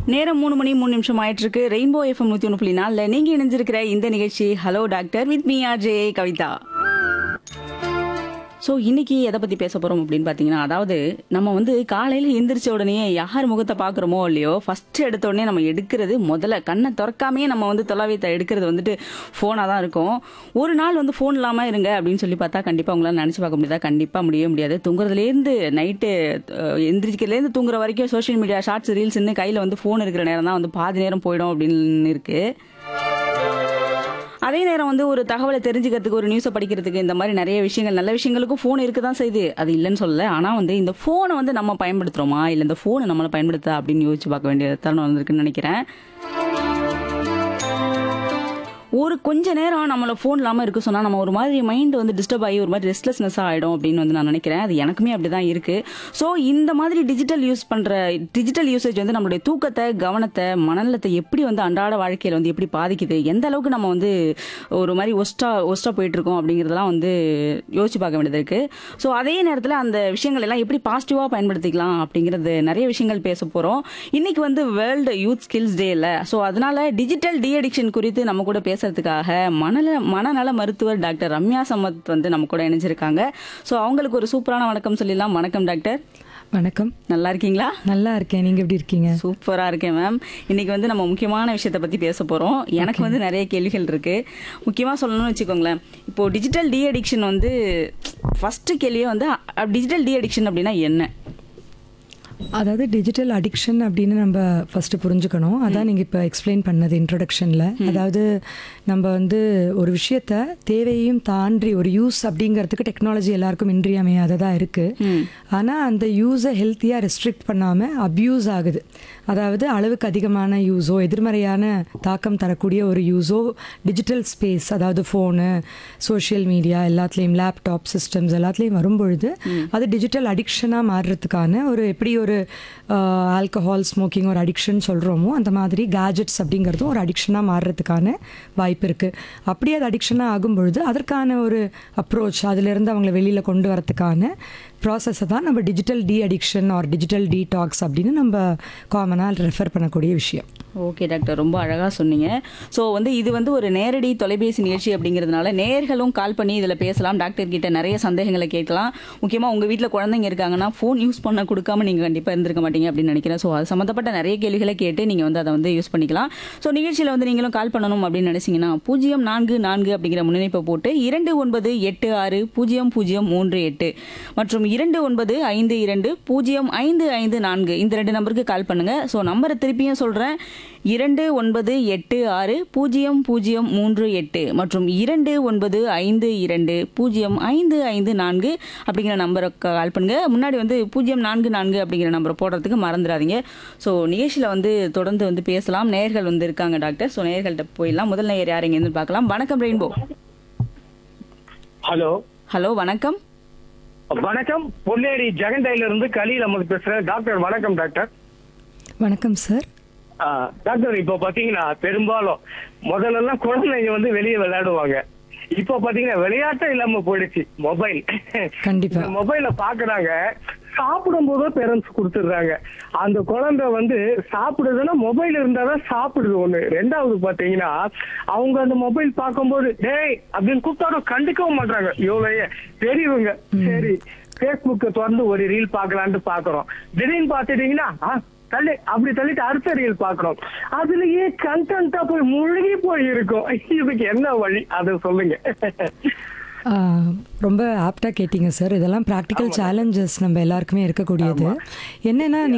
நேரம் மூணு மணி மூணு நிமிஷம் ஆயிட்டு இருக்கு ரெயின்போ எஃப்எம் நூத்தி ஒன்று புள்ளி நாலுல நீங்க இணைஞ்சிருக்கிற இந்த நிகழ்ச்சி hello doctor with me R J Kavitha so இன்னைக்கு எதை பத்தி பேச போறோம் அப்படின்னு பாத்தீங்கன்னா அதாவது நம்ம வந்து காலையில எந்திரிச்ச உடனே யார் முகத்தை பாக்குறோமோ இல்லையோ ஃபர்ஸ்ட் எடுத்த உடனே நம்ம எடுக்கிறது முதல்ல கண்ணை திறக்காமையே நம்ம வந்து தொலைவியத்தை எடுக்கிறது வந்துட்டு ஃபோனாக தான் இருக்கும் ஒரு நாள் வந்து ஃபோன் இல்லாம இருங்க அப்படின்னு சொல்லி பார்த்தா கண்டிப்பா உங்களால நினைச்சு பார்க்க முடியாதா கண்டிப்பா முடியவே முடியாது தூங்குறதுலேருந்து நைட்டு எந்திரிக்கிறதுலேருந்து தூங்குற வரைக்கும் சோஷியல் மீடியா ஷார்ட்ஸ் ரீல்ஸ்னு கையில வந்து ஃபோன் இருக்கிற நேரம் தான் வந்து பாதி நேரம் போயிடும் அப்படின்னு இருக்கு அதே நேரம் வந்து ஒரு தகவலை தெரிஞ்சுக்கிறதுக்கு ஒரு நியூஸை படிக்கிறதுக்கு இந்த மாதிரி நிறைய விஷயங்கள் நல்ல விஷயங்களுக்கும் ஃபோன் இருக்க தான் செய்யுது அது இல்லைன்னு சொல்லல ஆனால் வந்து இந்த ஃபோனை வந்து நம்ம பயன்படுத்துகிறோமா இல்லை இந்த ஃபோனை நம்மளை பயன்படுத்தா அப்படின்னு யோசிச்சு பார்க்க வேண்டிய தருணம் வந்திருக்குன்னு நினைக்கிறேன் ஒரு கொஞ்ச நேரம் நம்மள ஃபோன் இல்லாமல் இருக்க சொன்னால் நம்ம ஒரு மாதிரி மைண்ட் வந்து டிஸ்டர்ப் ஆகி ஒரு மாதிரி ரெஸ்ட்லெஸ்னஸ் ஆகிடும் அப்படின்னு வந்து நான் நினைக்கிறேன் அது எனக்குமே அப்படி தான் இருக்குது ஸோ இந்த மாதிரி டிஜிட்டல் யூஸ் பண்ணுற டிஜிட்டல் யூசேஜ் வந்து நம்மளுடைய தூக்கத்தை கவனத்தை மனநலத்தை எப்படி வந்து அன்றாட வாழ்க்கையில் வந்து எப்படி பாதிக்குது எந்த அளவுக்கு நம்ம வந்து ஒரு மாதிரி ஒஸ்டா ஒஸ்டா போயிட்டு இருக்கோம் அப்படிங்கிறதெல்லாம் வந்து யோசிச்சு பார்க்க வேண்டியது இருக்குது ஸோ அதே நேரத்தில் அந்த விஷயங்கள் எல்லாம் எப்படி பாசிட்டிவாக பயன்படுத்திக்கலாம் அப்படிங்கிறது நிறைய விஷயங்கள் பேச போகிறோம் இன்னைக்கு வந்து வேர்ல்டு யூத் ஸ்கில்ஸ் டே இல்லை ஸோ அதனால டிஜிட்டல் டி அடிக்ஷன் குறித்து நம்ம கூட பேசுறதுக்காக மனநல மனநல மருத்துவர் டாக்டர் ரம்யா சமத் வந்து நம்ம கூட இணைஞ்சிருக்காங்க ஸோ அவங்களுக்கு ஒரு சூப்பரான வணக்கம் சொல்லிடலாம் வணக்கம் டாக்டர் வணக்கம் நல்லா இருக்கீங்களா நல்லா இருக்கேன் நீங்க எப்படி இருக்கீங்க சூப்பரா இருக்கேன் மேம் இன்னைக்கு வந்து நம்ம முக்கியமான விஷயத்தை பத்தி பேச போறோம் எனக்கு வந்து நிறைய கேள்விகள் இருக்கு முக்கியமா சொல்லணும்னு வச்சுக்கோங்களேன் இப்போ டிஜிட்டல் டி அடிக்ஷன் வந்து ஃபர்ஸ்ட் கேள்வியே வந்து டிஜிட்டல் டி அடிக்ஷன் அப்படின்னா என்ன அதாவது டிஜிட்டல் அடிக்ஷன் அப்படின்னு நம்ம ஃபர்ஸ்ட் புரிஞ்சுக்கணும் அதான் நீங்க இப்போ எக்ஸ்பிளைன் பண்ணது இன்ட்ரொடக்ஷன்ல அதாவது நம்ம வந்து ஒரு விஷயத்த தேவையையும் தாண்டி ஒரு யூஸ் அப்படிங்கிறதுக்கு டெக்னாலஜி எல்லாருக்கும் இன்றியமையாததா இருக்கு ஆனா அந்த யூஸை ஹெல்த்தியா ரெஸ்ட்ரிக்ட் பண்ணாம அப்யூஸ் ஆகுது அதாவது அளவுக்கு அதிகமான யூஸோ எதிர்மறையான தாக்கம் தரக்கூடிய ஒரு யூஸோ டிஜிட்டல் ஸ்பேஸ் அதாவது ஃபோனு சோஷியல் மீடியா எல்லாத்துலேயும் லேப்டாப் சிஸ்டம்ஸ் எல்லாத்துலேயும் வரும்பொழுது அது டிஜிட்டல் அடிக்ஷனாக மாறுறதுக்கான ஒரு எப்படி ஒரு ஆல்கஹால் ஸ்மோக்கிங் ஒரு அடிக்ஷன் சொல்கிறோமோ அந்த மாதிரி கேஜெட்ஸ் அப்படிங்கிறதும் ஒரு அடிக்ஷனாக மாறுறதுக்கான வாய்ப்பு இருக்குது அப்படி அது அடிக்ஷனாக ஆகும் பொழுது அதற்கான ஒரு அப்ரோச் அதிலிருந்து அவங்கள வெளியில் கொண்டு வரதுக்கான ப்ராசஸை தான் நம்ம digital de addiction or digital detox அப்படின்னு நம்ம காமனாக ரெஃபர் பண்ணக்கூடிய விஷயம் ஓகே டாக்டர் ரொம்ப அழகாக சொன்னீங்க ஸோ வந்து இது வந்து ஒரு நேரடி தொலைபேசி நிகழ்ச்சி அப்படிங்கிறதுனால நேர்களும் கால் பண்ணி இதில் பேசலாம் டாக்டர் கிட்ட நிறைய சந்தேகங்களை கேட்கலாம் முக்கியமாக உங்கள் வீட்டில் குழந்தைங்க இருக்காங்கன்னா ஃபோன் யூஸ் பண்ண கொடுக்காம நீங்கள் கண்டிப்பாக இருந்திருக்க மாட்டீங்க அப்படின்னு நினைக்கிறேன் ஸோ அது சம்மந்தப்பட்ட நிறைய கேள்விகளை கேட்டு நீங்கள் வந்து அதை வந்து யூஸ் பண்ணிக்கலாம் ஸோ நிகழ்ச்சியில் வந்து நீங்களும் கால் பண்ணணும் அப்படின்னு நினைச்சீங்கன்னா பூஜ்ஜியம் நான்கு நான்கு அப்படிங்கிற முன்னிணைப்பை போட்டு இரண்டு ஒன்பது எட்டு ஆறு பூஜ்ஜியம் பூஜ்ஜியம் மூன்று எட்டு மற்றும் இரண்டு ஒன்பது ஐந்து இரண்டு பூஜ்ஜியம் ஐந்து ஐந்து நான்கு இந்த ரெண்டு நம்பருக்கு கால் பண்ணுங்க ஸோ நம்பரை திருப்பியும் சொல்கிறேன் இரண்டு ஒன்பது எட்டு ஆறு பூஜ்ஜியம் பூஜ்ஜியம் மூன்று எட்டு மற்றும் இரண்டு ஒன்பது ஐந்து இரண்டு பூஜ்ஜியம் ஐந்து ஐந்து நான்கு அப்படிங்கிற நம்பருக்கு கால் பண்ணுங்க முன்னாடி வந்து பூஜ்ஜியம் நான்கு நான்கு அப்படிங்கிற நம்பரை போடுறதுக்கு மறந்துடாதீங்க ஸோ நிகழ்ச்சியில் வந்து தொடர்ந்து வந்து பேசலாம் நேயர்கள் வந்து இருக்காங்க டாக்டர் ஸோ நேயர்கள்ட்ட போயிடலாம் முதல் நேயர் யார் இங்கேருந்து பார்க்கலாம் வணக்கம் ரெயின்போ ஹலோ ஹலோ வணக்கம் வணக்கம் பொன்னேரி ஜெகண்டையில இருந்து கலீல் அமது பேசுறேன் டாக்டர் வணக்கம் டாக்டர் வணக்கம் சார் ஆ, டாக்டர் இப்போ பாத்தீங்கன்னா பெரும்பாலும் முதல்ல எல்லாம் குழந்தைங்க வந்து வெளியே விளையாடுவாங்க இப்போ பாத்தீங்கன்னா விளையாட்டே இல்லாம போயிடுச்சு மொபைல் கண்டிப்பா. மொபைல பாக்குறாங்க சாப்பிடும் போதும் பேரண்ட்ஸ் கொடுத்துடுறாங்க அந்த குழந்தை வந்து சாப்பிடுதுன்னா மொபைல் இருந்தாதான் சாப்பிடுது ஒண்ணு ரெண்டாவது பாத்தீங்கன்னா அவங்க அந்த மொபைல் பார்க்கும்போது டேய் அப்படின்னு கூப்பிட்டாலும் கண்டுக்கவும் மாட்டாங்க இவ்வளவு பெரியவங்க சரி பேஸ்புக்க திறந்து ஒரு ரீல் பார்க்கலான்ட்டு பாக்குறோம் திடீர்னு பாத்துட்டீங்கன்னா ஆ, தள்ளி அப்படி தள்ளிட்டு அடுத்த ரீல் பாக்குறோம் அதுலயே கண்டென்ட்டா போய் முழுகி போய் இருக்கும் இதுக்கு என்ன வழி அதை சொல்லுங்க ஆஹ், ரொம்ப ஆப்டாக கேட்டிங்க சார் இதெல்லாம் ப்ராக்டிக்கல் சேலஞ்சஸ் நம்ம எல்லாருக்குமே இருக்கக்கூடியது என்னன்னா